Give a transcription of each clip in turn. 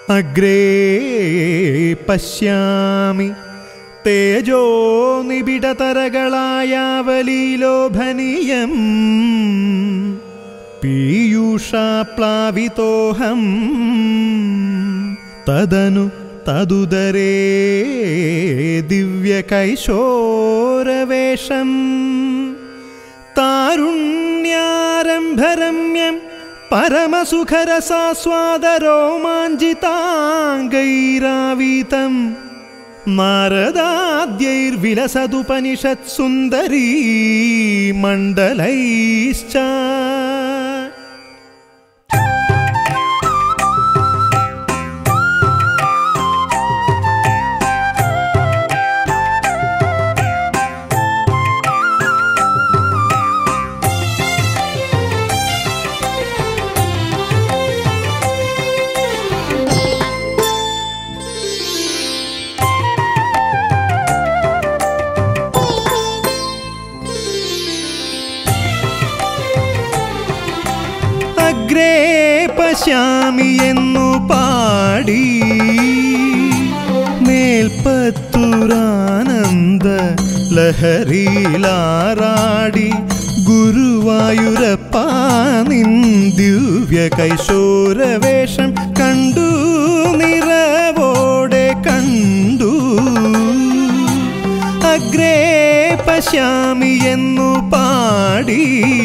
അഗ്രേ പശ്യാമി തേജോ നിബിഡതരകളായാവലീലോഭനീയം പീയൂഷാപ്ലാവിതോഹം തദനു തതുദരേ ദിവ്യകൈശോരവേഷം താരുണ്യാരംഭരമ്യം പരമസുഖരസാസ്വാദരോമാഞ്ചിതാംഗൈരാവീതം നാരദാദ്യൈർവിലസതുപനിഷത്സുന്ദരീ മണ്ഡലൈശ്ച അഗ്രേ പശ്യാമി എന്നു പാടി മേൽപ്പത്തൂരാനന്ദ ലഹരിയിലാറാടി ഗുരുവായൂരപ്പ നിൻ ദിവ്യ കൈശോരവേഷം കണ്ടു നിറവോടെ കണ്ടു അഗ്രേ പശ്യാമി എന്നു പാടി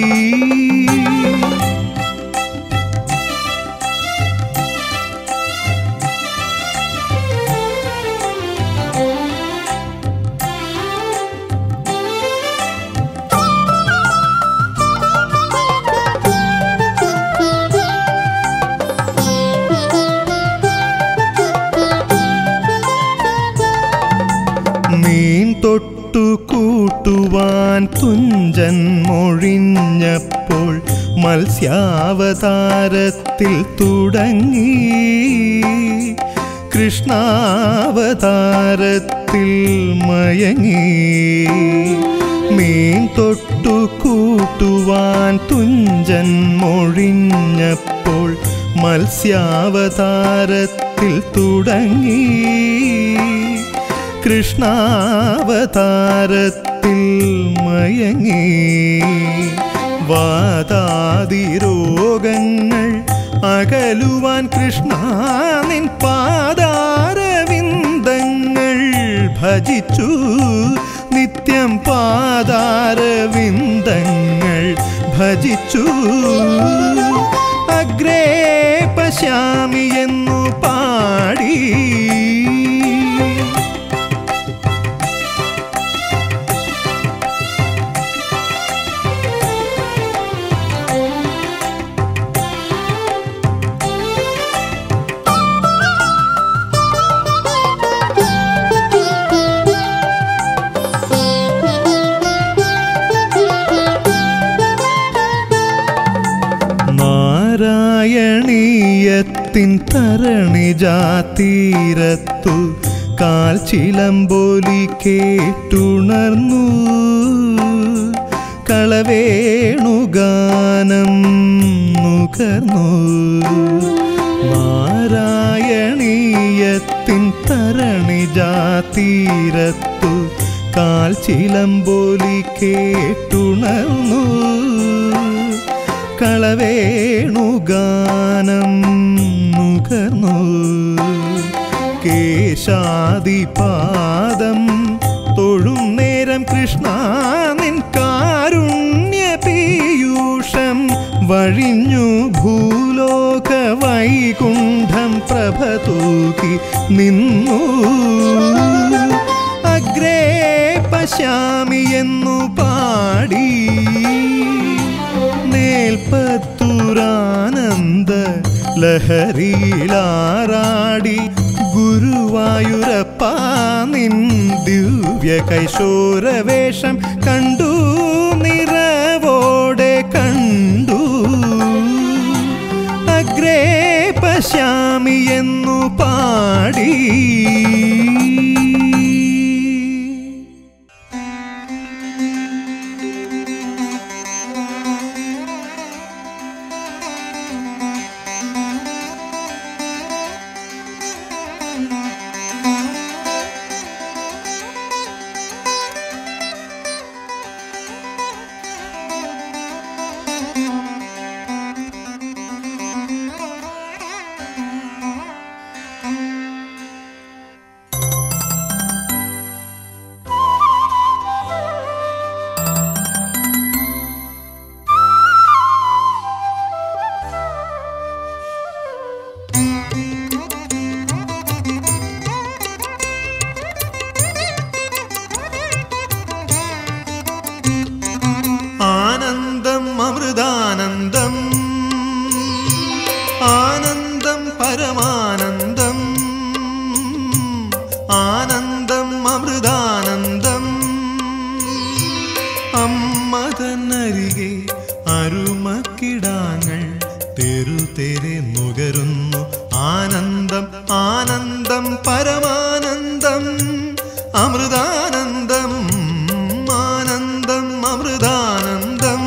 മീൻ തൊട്ടു കൂട്ടുവാൻ തുഞ്ചൻ മൊഴിഞ്ഞപ്പോൾ മത്സ്യാവതാരത്തിൽ തുടങ്ങി കൃഷ്ണാവതാരത്തിൽ മയങ്ങി മീൻ തൊട്ടു കൂട്ടുവാൻ തുഞ്ചൻ മൊഴിഞ്ഞപ്പോൾ മത്സ്യാവതാരത്തിൽ തുടങ്ങി കൃഷ്ണാവതാരത്തിൽ മയങ്ങി വാതാതി രോഗങ്ങൾ അകലുവാൻ കൃഷ്ണ നിൻ പാതാരവിന്ദങ്ങൾ ഭജിച്ചു നിത്യം പാതാരവിന്ദങ്ങൾ ഭജിച്ചു അഗ്രേ പശ്യാമി എന്നു പാടി നാരായണീയത്തിൻ തരണി ജാതീരത്തു കാൽ ചിലമ്പോലി കേട്ടുണർന്നു കളവേണുഗാനം നുകർന്നു നാരായണീയത്തിൻ തരണി ജാതീരത്തു കാൽ ചിലമ്പോലി കേട്ടുണർന്നു കളവേണുഗാനം നുകർന്നു കേശാദിപാദം തൊഴും നേരം കൃഷ്ണ നിൻ കാരുണ്യ പീയൂഷം വഴിഞ്ഞു ഭൂലോക വൈകുണ്ഠം പ്രഭ തൂക്കി നിന്നു അഗ്രേ പശ്യാമി എന്നു പാടി മേൽപ്പത്തൂരാനന്ദ ലഹരിയിലാറാടി ഗുരുവായൂരപ്പ നിൻ ദിവ്യ കൈശോരവേഷം കണ്ടു നിറവോടെ കണ്ടു അഗ്രേ പശ്യാമി എന്നു പാടി അമൃതാനന്ദം അമ്മതന്നരികെ അരുമക്കിടാങ്ങൾ തെരുതെരെ നുകരുന്നു ആനന്ദം ആനന്ദം പരമാനന്ദം അമൃതാനന്ദം ആനന്ദം അമൃതാനന്ദം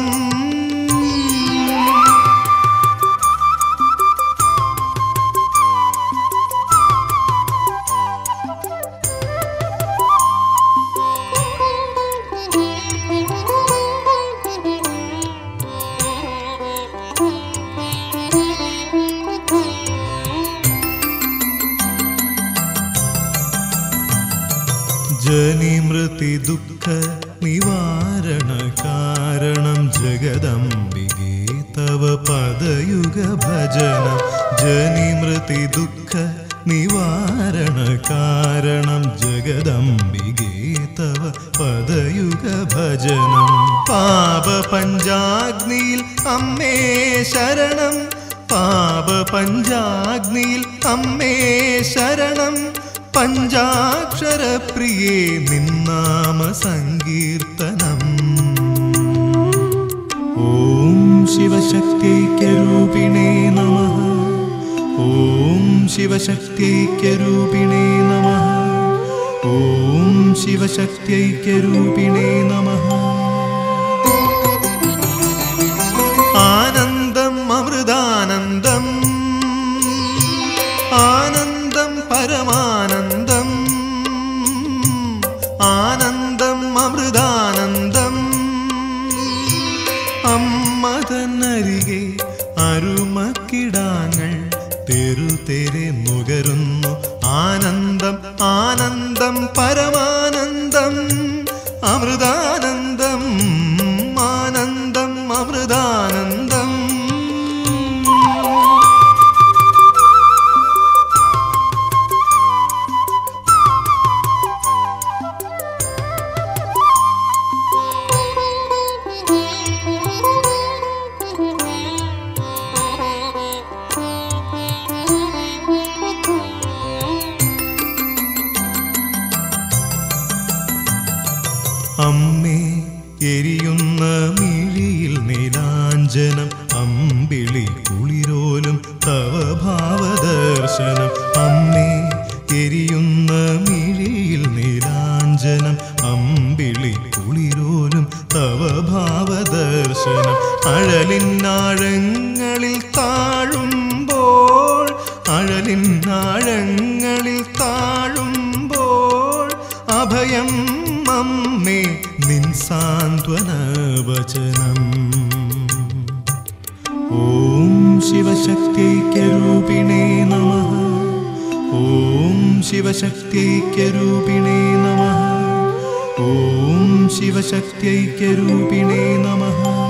ജനിമൃതി ദുഃഖ നിവാരണ കാരണം ജഗദംബികേ തവ പദയുഗ ഭജനം ജനിമൃതി ദുഃഖ നിവാരണ കാരണം ജഗദംബികേ തവ പദയുഗ ഭജനം പാപ പഞ്ചാഗ്നിയിൽ അമ്മേ ശരണം പാപ പഞ്ചാഗ്നിയിൽ അമ്മേ ശരണം പഞ്ചാക്ഷരപ്രിയേ നിന്നാമ സങ്കീർത്തനം ഓം ശിവശക്തിൈക്യരൂപിണേ നമ ഓം ശിവശക്തിൈക്യരൂപിണേ നമ ഓം ശിവശക്തിൈക്യരൂപിണേ നമ ആനന്ദം അമൃതാനന്ദം ആനന്ദം പരമാനന്ദം ആനന്ദം അമൃതാനന്ദം അമ്മതന്നരികെ അരുമക്കിടാങ്ങൾ തെരുതെരെ നുകരുന്നു ആനന്ദം ആനന്ദം പരമാനന്ദം അമൃതാനന്ദം ആനന്ദം അമൃതാനന്ദം അമ്മേ എരിയുന്ന മിഴിയിൽ നീലാഞ്ജനം അമ്പിളി കുളിരോലും തവ ഭാവദർശനം അമ്മേ എരിയുന്ന മിഴിയിൽ നീലാഞ്ജനം അമ്പിളി കുളിരോലും തവ ഭാവദർശനം അഴലിനാഴങ്ങളിൽ താഴുമ്പോൾ അഴലിനാഴങ്ങളിൽ താഴുമ്പോൾ അഭയം അമ്മേ നിൻ സാന്ത്വന വചനം ഓം ശിവശക്തിൈക്യരൂപിണേ നമ ഓം ശിവശക്തിൈക്യരൂപിണേ നമ ഓം ശിവശക്തിൈക്യരൂപിണേ നമ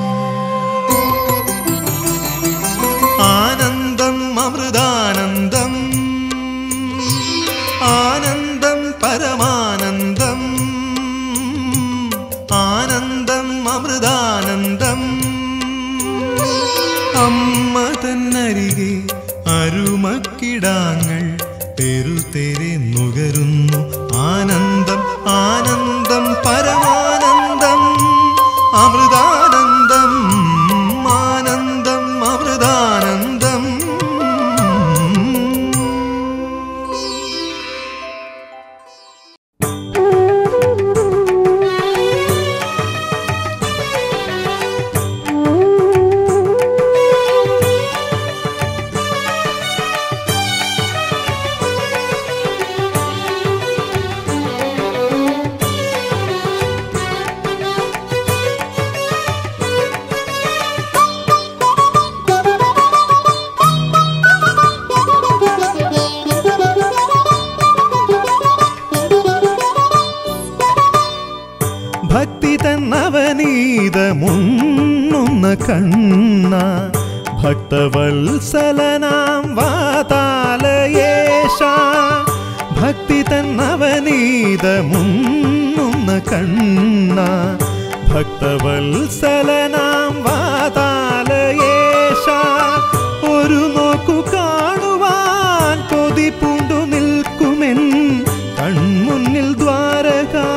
ആനന്ദം അമൃതാനന്ദം ആനന്ദം പരമാനന്ദം ആനന്ദം അമൃതാനന്ദം അമ്മ തന്നരികെ അരുമക്കിടാങ്ങൾ തെരുതെരെ നുകരുന്നു ആനന്ദം ആനന്ദം പരമാനന്ദം അമൃതാനന്ദം ആനന്ദം അമൃതാനന്ദം ഭക്തി തന്നവനീതമുണ്ണുന്ന കണ്ണ ഭക്തവത്സലനാം വാതാലയേശ ഭക്തി തന്നവനീതമുണ്ണുന്ന കണ്ണ ഭക്തവത്സലനാം വാതാലയേശ ഒരു നോക്കു കാണുവാൻ കൊതി പൂണ്ടു നിൽക്കുമെൻ കൺമുന്നിൽ ദ്വാരകാ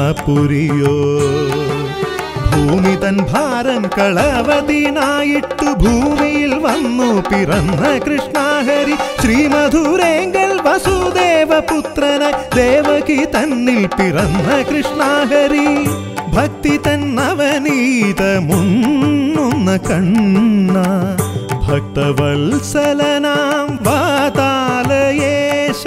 പുരിയോ ഭൂമി തൻ ഭാരം കളവതിനായിട്ടു ഭൂമിയിൽ വന്നു പിറന്ന കൃഷ്ണഹരി ശ്രീമധുരേങ്കൽ വസുദേവ പുത്രനായി ദേവകി തന്നിൽ പിറന്ന കൃഷ്ണഹരി ഭക്തി തൻ നവനീത മുന്നുന്ന കണ്ണ ഭക്തവത്സലനാം വാതാലയേശ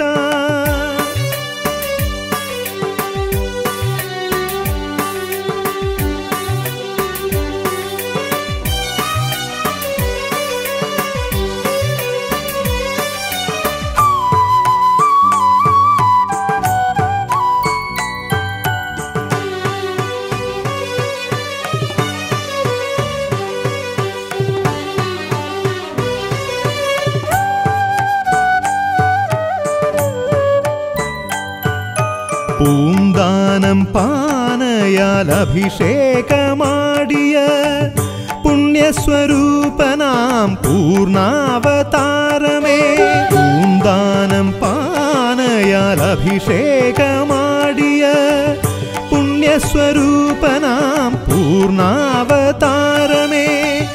പൂന്താനം പാനയാൽ അഭിഷേകമാടിയ പുണ്യസ്വരൂപനാം പൂർണാവതാരമേ പൂന്താനം പാനയാൽ അഭിഷേകമാടിയ പുണ്യസ്വരൂപനാം പൂർണാവതാരമേ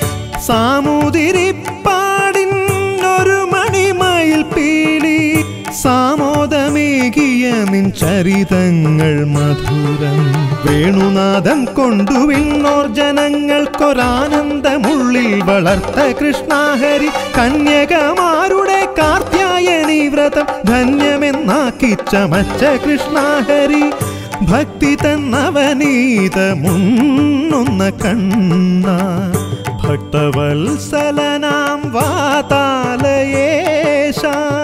സാമൂതിരിപ്പാടിനൊരു മണിമയിൽ പീലി സാമോദമേകിയ നിൻ ചരിതങ്ങൾ മധുരം വേണുനാഥം കൊണ്ടുവിണ്ണോർ ജനങ്ങൾക്കൊരാനന്ദമുള്ളിൽ വളർത്ത കൃഷ്ണഹരി കന്യകമാരുടെ കാർത്യായനി വ്രതം ധന്യമെന്നാക്കി ചമച്ച കൃഷ്ണഹരി ഭക്തി തന്നവനീത മുന്നുന്ന കണ്ണ ഭക്തവത്സലനാം വാതാലയേശ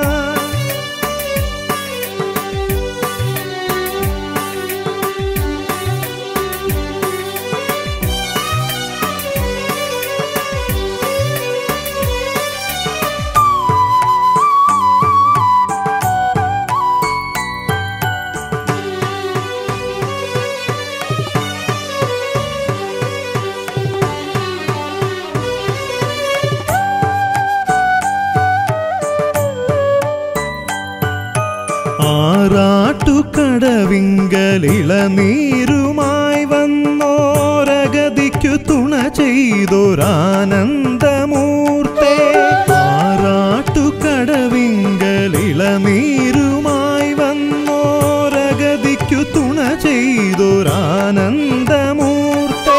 ആറാട്ടുകടവിങ്കലിളനീരുമായി വന്നോരഗതിക്കു തുണ ചെയ്തൊരാനന്ദമൂർത്തേ ആറാട്ടുകടവിങ്കലിളനീരുമായി വന്നോരഗതിക്കു തുണ ചെയ്തൊരാനന്ദമൂർത്തേ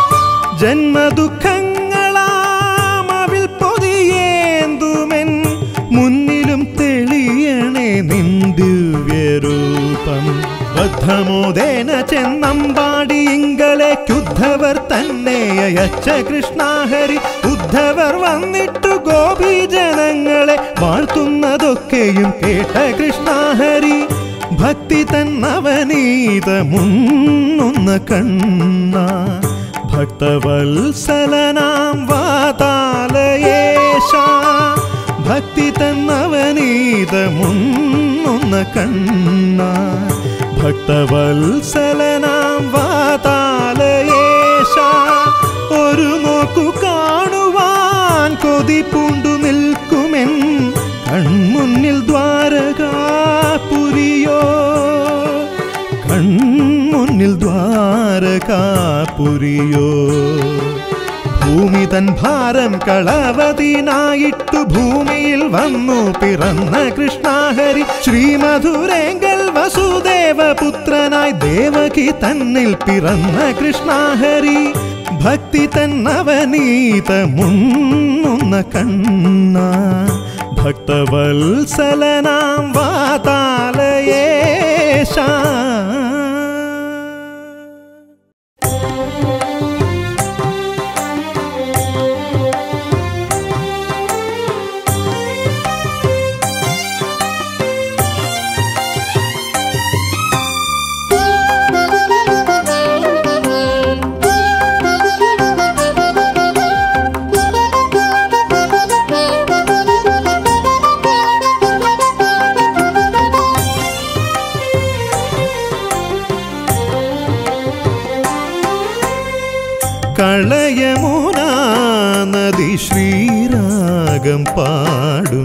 ജന്മദുഃഖങ്ങളാമവിൽ പൊതിയേന്തുമെൻ മുന്നിലും തെളിയണേ നിൻ ദിവ്യരൂപം ബദ്ധമോദേന ചെന്നമ്പാടിയിങ്കലേക്കുദ്ധവർ തന്നെ അയച്ച കൃഷ്ണാഹരി ഉദ്ധവർ വന്നിട്ടു ഗോപീജനങ്ങളെ വാഴ്ത്തുന്നതൊക്കെയും കേട്ട കൃഷ്ണാഹരി ഭക്തി തന്നവനീത മുന്നുന്ന കണ്ണ ഭക്തവത്സലനാം വാതാലയേശ ഭക്തി തന്നവനീത മുന്നുന്ന കണ്ണ ഭക്തവത്സലനാം വാതാലയേശ ഒരു നോക്കു കാണുവാൻ കൊതി പൂണ്ടു നിൽക്കുമെൻ കൺമുന്നിൽ ദ്വാരകാപുരിയോ കൺമുന്നിൽ ദ്വാരകാപുരിയോ ഭൂമി തൻ ഭാരം കളവതിനായിട്ടു ഭൂമിയിൽ വന്നു പിറന്ന കൃഷ്ണഹരി ശ്രീമധുരേങ്കൽ വസുദേവ പുത്രനായി ദേവകി തന്നിൽ പിറന്ന കൃഷ്ണഹരി ഭക്തി തന്നവനീത മുന്നുന്ന കണ്ണ ഭക്തവത്സലനാം വാതാലയേശ കളയമുനാ നദി ശ്രീരാഗം പാടും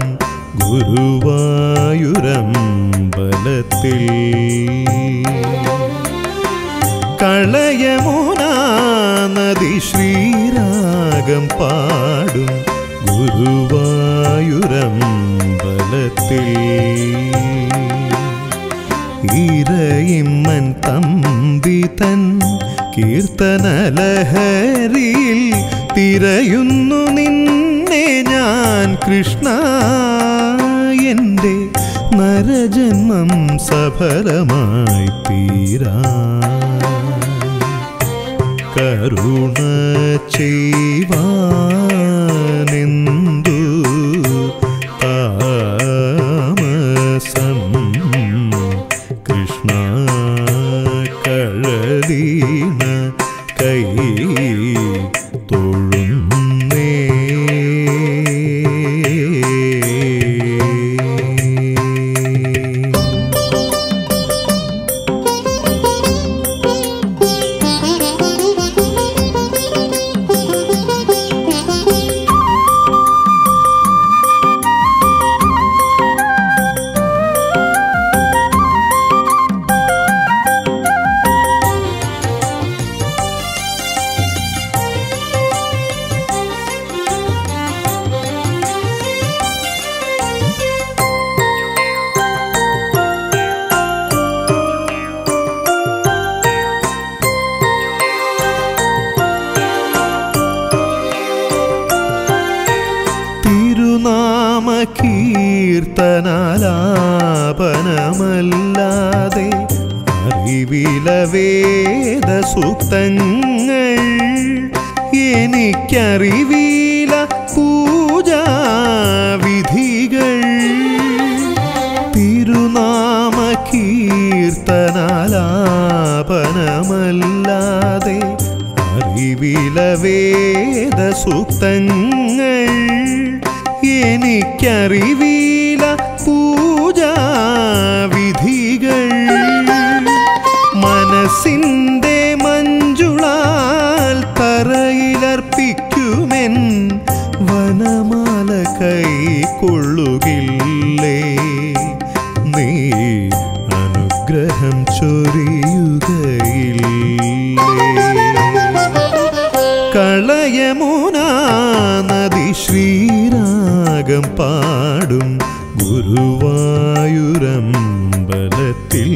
ഗുരുവായൂരമ്പലത്തിൽ കളയമുനാ നദി ശ്രീരാഗം പാടും ഗുരുവായൂരമ്പലത്തിൽ ഇരയിമ്മൻ തമ്പി തൻ കീർത്തനലഹരിയിൽ തിരയുന്നു നിന്നെ ഞാൻ കൃഷ്ണ എൻ്റെ നരജന്മം സഫലമായി തീരാ കരുണ ചെയ്വാനെന്തു താമസം കൃഷ്ണ കഴലീണ കൈ തൊഴുന്നേ തിരുനാമ കീർത്തനാലാപനമല്ലാതെ അറിവില വേദ സൂക്തങ്ങൾ എനിക്കറിവില പൂജാവിധികൾ തിരുനാമ കീർത്തനാലാപനമല്ലാതെ അറിവില വേദ സൂക്തങ്ങൾ എനിക്കറിവില പൂജാവിധികൾ മനസ്സിൻ്റെ മഞ്ജുളാൽ തറയിലർപ്പിക്കുമെൻ വനമാല കൈക്കൊള്ളുകില്ലേ നീ അനുഗ്രഹം ചൊരിയുകയില്ലേ കളയമുനാ നദി ശ്രീരാഗം പാടും ഗുരുവായൂരമ്പലത്തിൽ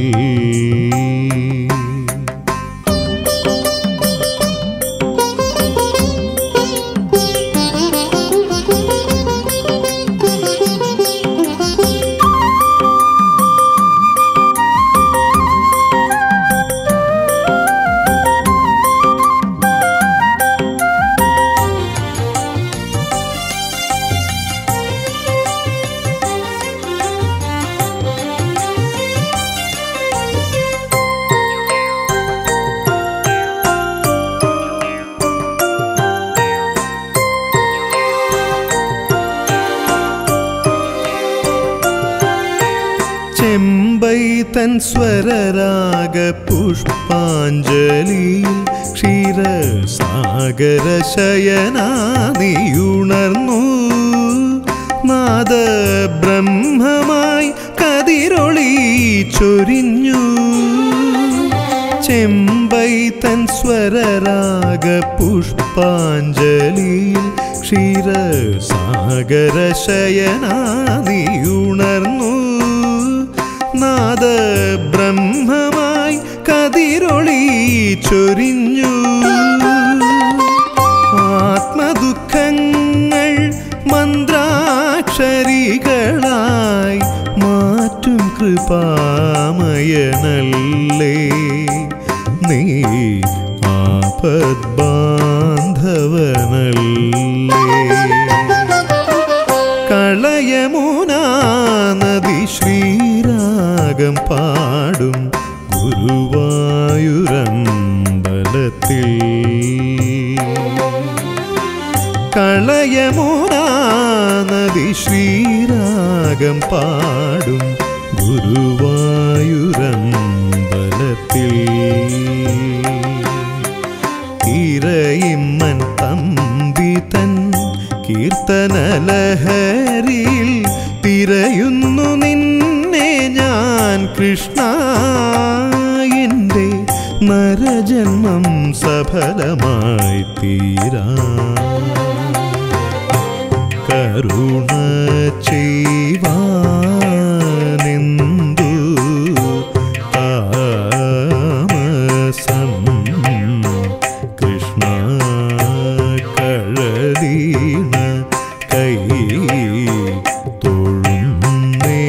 ചെമ്പൈ തൻ സ്വരരാഗ പുഷ്പാഞ്ജലി ക്ഷീരസാഗര ശയനാദിയുണർന്നു നാദ ബ്രഹ്മമായി കതിരൊളി ചൊരിഞ്ഞു ചെമ്പൈ തൻ സ്വരരാഗ പുഷ്പാഞ്ജലി ക്ഷീരസാഗര ശയനാദിയുണർന്നു നാദ ബ്രഹ്മമായി കതിരൊളി ചൊരിഞ്ഞു ആത്മദുഃഖങ്ങൾ മന്ത്രാക്ഷരികളായി മാറ്റും കൃപാമയനല്ലേ നീ ആപദ്ബാന്ധവനല്ലേ കളയമുനാ നദി ശ്രീരാഗം പാടും ഗുരുവായൂരമ്പലത്തിൽ കളയമുനാ നദി ശ്രീരാഗം പാടും ഗുരുവായൂരമ്പലത്തിൽ ഇരയിമ്മൻ തമ്പി തൻ കീർത്തനലഹരിയിൽ തിരയുന്നു നിന്നെ ഞാൻ കൃഷ്ണ എൻ്റെ നരജന്മം സഫലമായി തീരാ കരുണ ചെയ്വാനെന്തു താമസം കൃഷ്ണ കഴലീണ കൈ തൊഴുന്നേ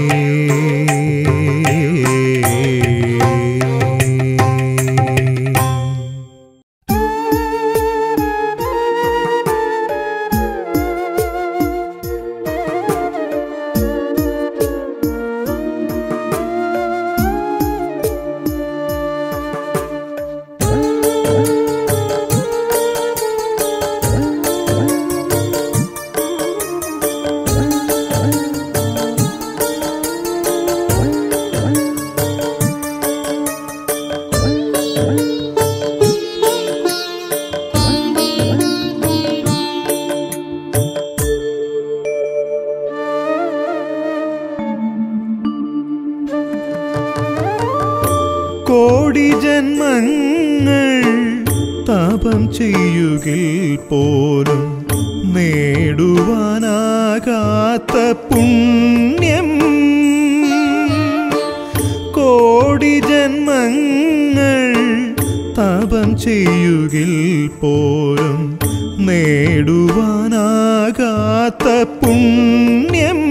കോടി ജന്മങ്ങൾ താപം ചെയ്യുകിൽ പോലും നേടുവാനാകാത്ത പുണ്യം കോടി ജന്മങ്ങൾ താപം ചെയ്യുകിൽ പോലും നേടുവാനാകാത്ത പുണ്യം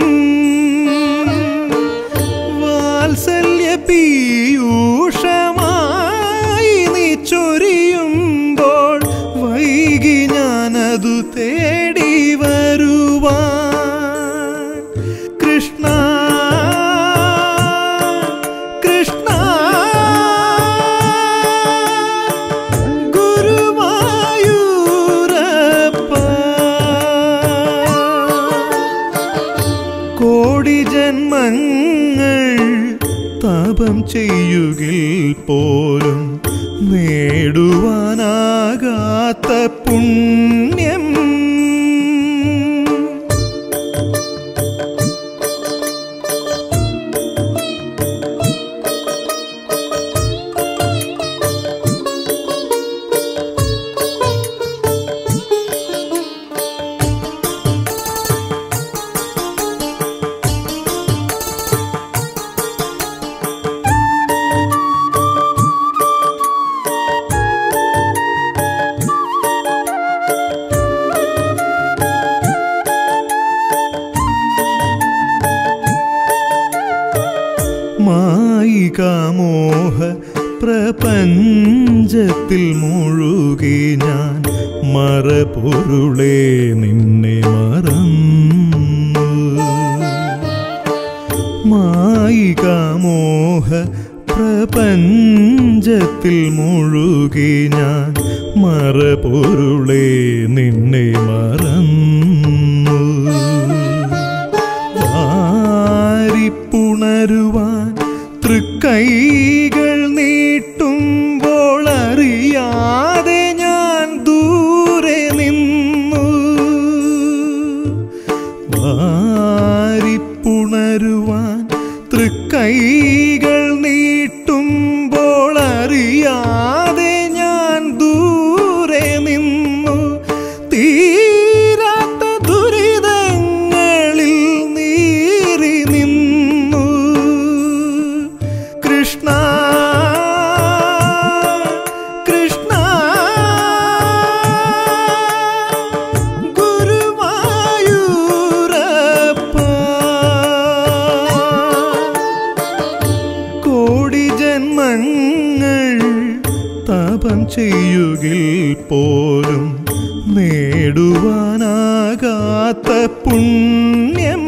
വാത്സല്യ പീയൂഷമായി നീ ചൊരിയുമ്പോൾ വൈകി ഞാനതു തേടി വരുവാൻ കൃഷ്ണ കൃഷ്ണ ഗുരുവായൂരപ്പ കോടി ജന്മങ്ങൾ താപം ചെയ്യുകിൽ പോലും നേടുവാനാകാത്ത പുണ്യം മായികാമോഹ പ്രപഞ്ചത്തിൽ മുഴുകി ഞാൻ മറപൊരുളെ നിന്നെ മറന്നു മായികാമോഹ പ്രപഞ്ചത്തിൽ മുഴുകി ഞാൻ മറപൊരുളെ നിന്നെ മറന്നു വാരിപ്പുണരുവാൻ തൃക്കൈകൾ നീട്ടുമ്പോൾ അറിയാതെ ഞാൻ ദൂരെ നിന്നു വാരിപ്പുണരുവാൻ തൃക്കൈകൾ നീട്ടുമ്പോൾ അറിയാതെ ഞാൻ ദൂരെ നിന്നു തീരാത്ത ദുരിതങ്ങളിൽ നീറി നിന്നു കൃഷ്ണ കൃഷ്ണ ഗുരുവായൂരപ്പ കോടി ജന്മങ്ങൾ താപം ചെയ്യുകിൽ പോലും നേടുവാനാകാത്ത പുണ്യം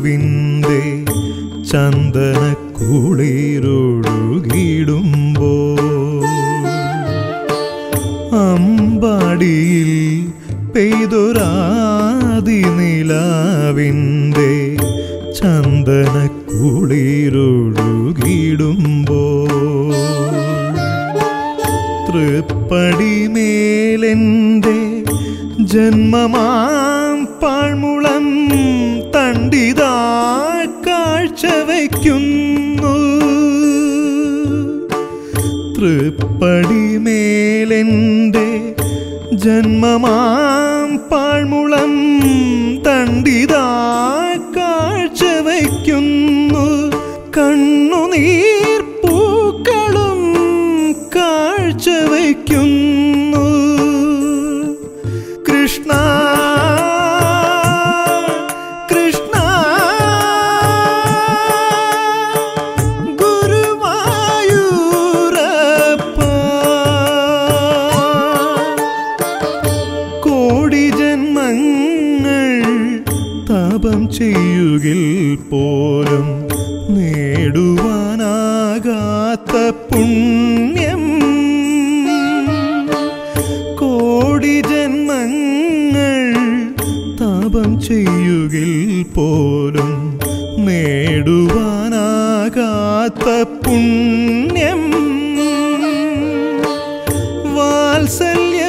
നിലാവിൻ്റെ ചന്ദന കുളിരൊഴുകിടുമ്പോ അമ്പാടിയിൽ പെയ്തൊരാതി നിലാവിൻ്റെ ചന്ദന കുളിരൊഴുകിടുമ്പോ തൃപ്പടിമേലെൻ്റെ ജന്മമാം പാഴ്മുളം തണ്ടിതാ കാഴ്ച വയ്ക്കുന്നു തൃപ്പടിമേലെൻ്റെ ജന്മമാം പാഴ്മുളം തണ്ടിതാ കാഴ്ച വയ്ക്കുന്നു കണ്ണുനീർ പൂക്കളും കാഴ്ച വയ്ക്കുന്നു കൃഷ്ണ കൃഷ്ണ ഗുരുവായൂരപ്പ കോടി ജന്മങ്ങൾ താപം ചെയ്യുകിൽ പോലും നേടുവാനാകാത്ത പുണ്യം കോടി ജന്മങ്ങൾ താപം ചെയ്യുകിൽ പോലും നേടുവാനാകാത്ത പുണ്യം വാത്സല്യ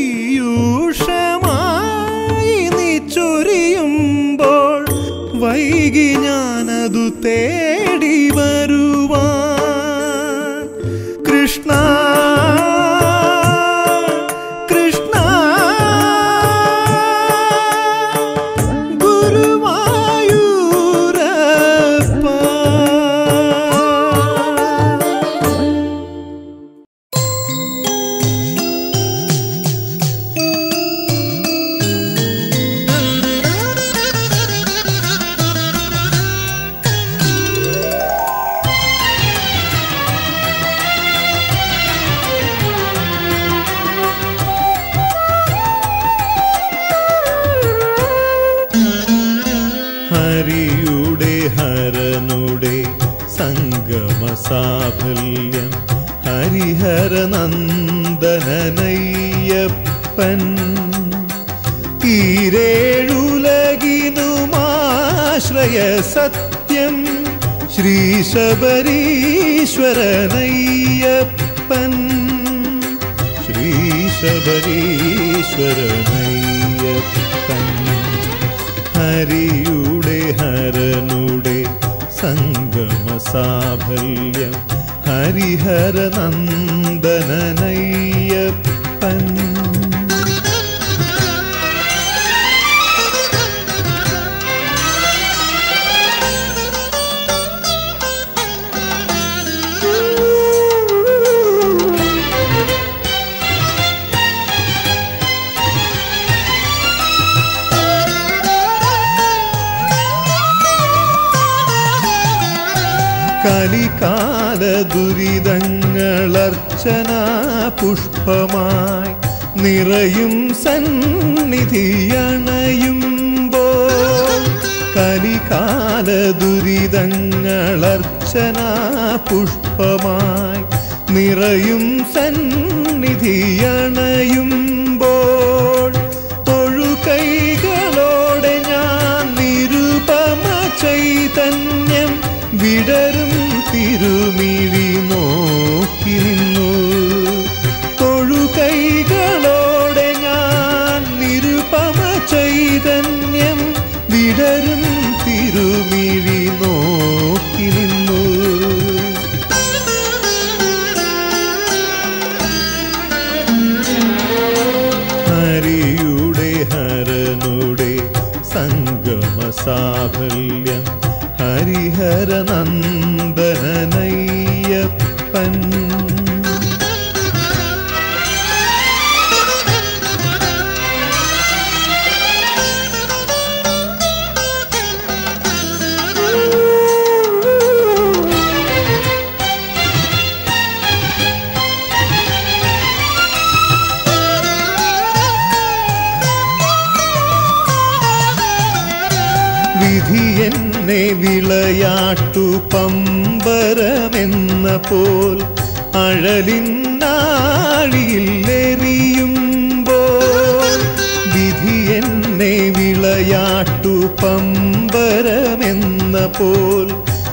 പീയൂഷമായി നീ ചൊരിയുമ്പോൾ വൈകി ഞാനതു തേടി വരുവാൻ കൃഷ്ണ കൃഷ്ണ ഗുരുവായൂരപ്പ ഹരിയുടെ ഹരനുടെ സംഗമ സാഫല്യം ഹരിഹരനന്ദനയ്യപ്പൻ ഈരേഴുലകിനുമാശ്രയ സത്യം ശ്രീശബരീശ്വരനയ്യപ്പൻ ശ്രീശബരീശ്വരനയ്യപ്പൻ ഹരിയുടെ ഹരനുടെ സംഗമ സാഫല്യം ഹരിഹരനന്ദനയ്യപ്പൻ കലികാല ദുരിതങ്ങളർച്ചന പുഷ്പമായി നിറയും സന്നിധിയണയുമ്പോ കലികാല ദുരിതങ്ങളർച്ചന പുഷ്പമായി നിറയും സന്നിധിയണയുമ്പോൾ തൊഴുകൈകളോടെ ഞാൻ നിരുപമ ചൈതന്യം വിടരും തിരുമിഴി നോക്കി നിന്നു തൊഴുകൈകളോടെ ഞാൻ നിരുപമ ചൈതന്യം വിടരും തിരുമിഴി നോക്കി നിന്നു ഹരിയുടെ ഹരനുടെ സംഗമ സാഫല്യം ഹരിഹരനന്ദനയ്യപ്പൻ വിധി എന്നെ വിളയാട്ടു പമ്പരമെന്ന പോൽ അഴലിന്നാഴിയിൽ എറിയുമ്പോൾ വിധി എന്നെ വിളയാട്ടു പമ്പരമെന്ന പോൽ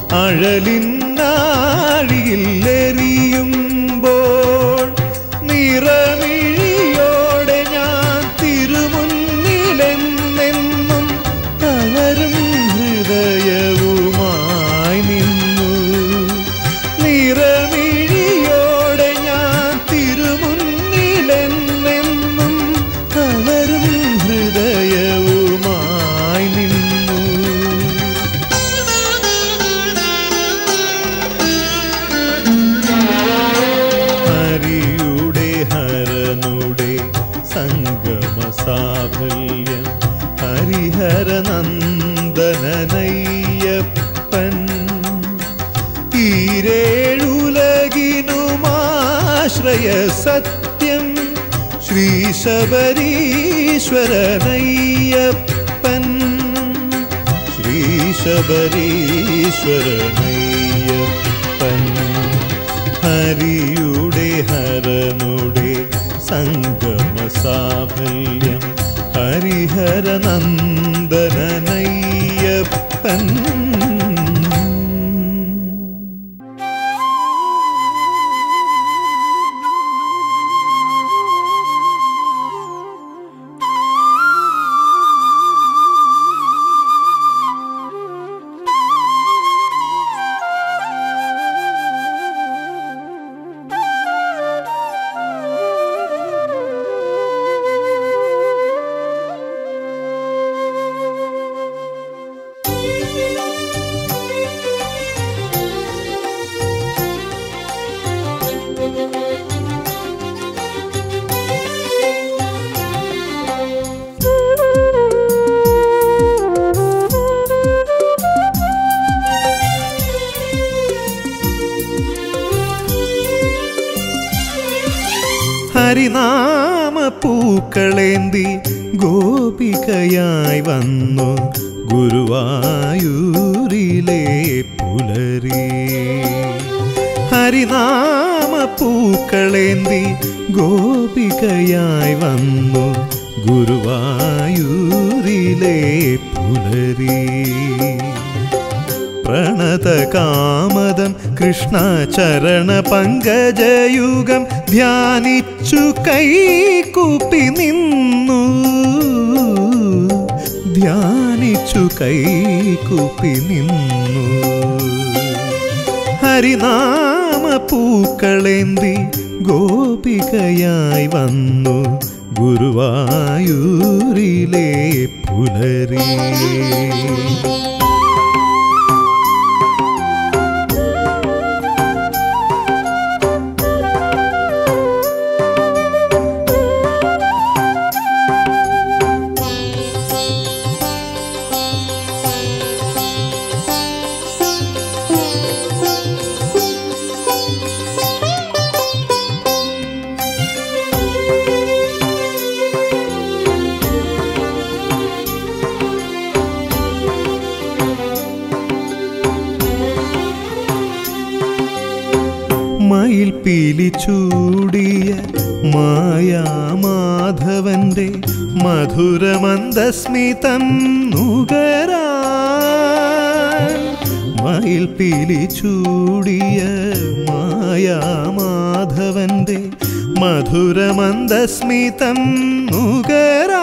അഴലിന്നാഴിയിൽ എറിയുമ്പോൾ നിറമിഴിയോടെ ഞാൻ തിരുമുന്നിലെന്നെന്നും തളരും ഹൃദയവുമായി നിന്നു നിറമിഴിയോടെ ഞാൻ തിരുമുന്നിലെന്നെന്നും തളരും ഹൃദയവുമായി നിന്നു ഹരിയുടെ ഹരനുടെ സംഗമ സാഫല്യം ഹരിഹരനന്ദനയ്യപ്പൻ ഈരേഴുലകിനുമാശ്രയ സത്യം ശ്രീ ശബരീശ്വരനയ്യപ്പൻ ശ്രീ ശബരീശ്വരനയ്യപ്പൻ ഹരിയുടെ ഹരനുടെ സംഗമ സാഫല്യം ഹരിഹരനന്ദനയ്യപ്പൻ ഹരിനാമ പൂക്കളേന്തി ഗോപികയായി വന്നു ഗുരുവായൂരിലെ പുലരി ഹരിനാമ പൂക്കളേന്തി ഗോപികയായി വന്നു ഗുരുവായൂരിലെ പുലരി പ്രണതകാമദം കൃഷ്ണ ചരണ പങ്കജയുഗം ധ്യാനിച്ചു കൈകൂപ്പി നിന്നു ധ്യാനിച്ചു കൈകൂപ്പി നിന്നു ഹരിനാമ പൂക്കളേന്തി ഗോപികയായി വന്നു ഗുരുവായൂരിലെ പുലരി മയിൽ പീലി ചൂടിയ മായാമാധവന്റെ മധുരമന്ദസ്മിതം നുകരാ മയിൽ പീലി ചൂടിയ മായാമാധവന്റെ മധുരമന്ദസ്മിതം നുകരാ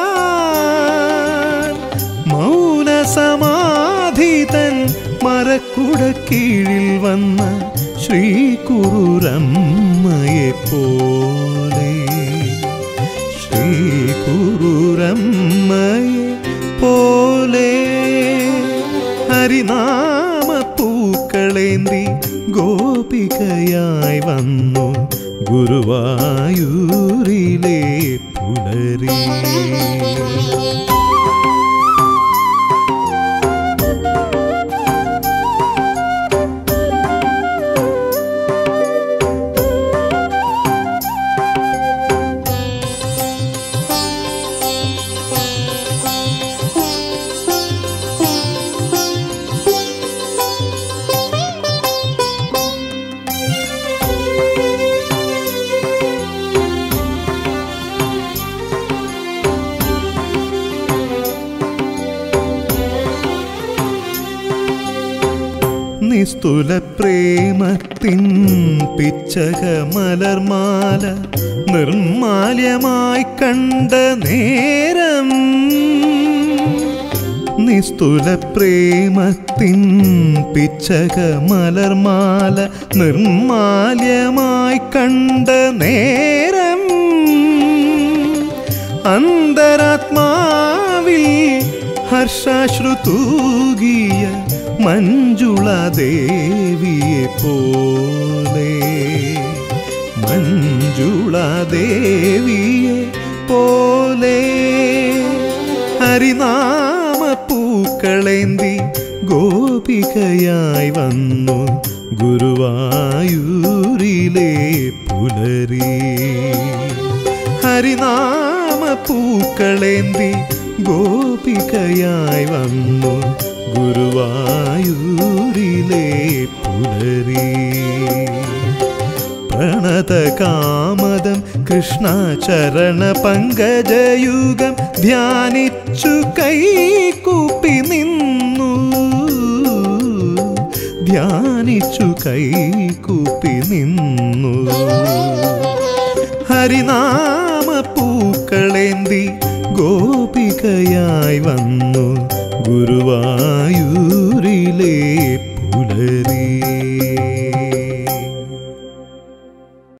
മൗനസമാധിതൻ മരക്കുട കീഴിൽ വന്ന ശ്രീകുറുരമ്മയെ പോലെ ശ്രീകുറുരമ്മയെ പോലെ ഹരിനാമ പൂക്കളേന്തി ഗോപികയായി വന്നു ഗുരുവായൂരിലെ പുലരി നിസ്തുല പ്രേമത്തിൻ പിച്ചക മലർമാല നിർമാല്യമായി കണ്ട നേരം നിസ്തുല പ്രേമത്തിൻ പിച്ചക മലർമാല നിർമാല്യമായി കണ്ട നേരം അന്തരാത്മാവിൽ ഹർഷാശ്രു തൂകിയ മഞ്ജുള ദേവിയെ പോലെ മഞ്ജുള ദേവിയെ പോലെ ഹരിനാമ പൂക്കളേന്തി ഗോപികയായി വന്നു ഗുരുവായൂരിലെ പുലരി ഹരിനാമ പൂക്കളേന്തി ഗോപികയായി വന്നു ഗുരുവായൂരിലെ പുലരി പ്രണതകാമദം കൃഷ്ണചരണ പങ്കജയുഗം ധ്യാനിച്ചു കൈകൂപ്പി നിന്നു ധ്യാനിച്ചു കൈകൂപ്പി നിന്നു ഹരിനാമ പൂക്കളേന്തി ഗോപികയായി വന്നു ഗുരുവായൂരിലെ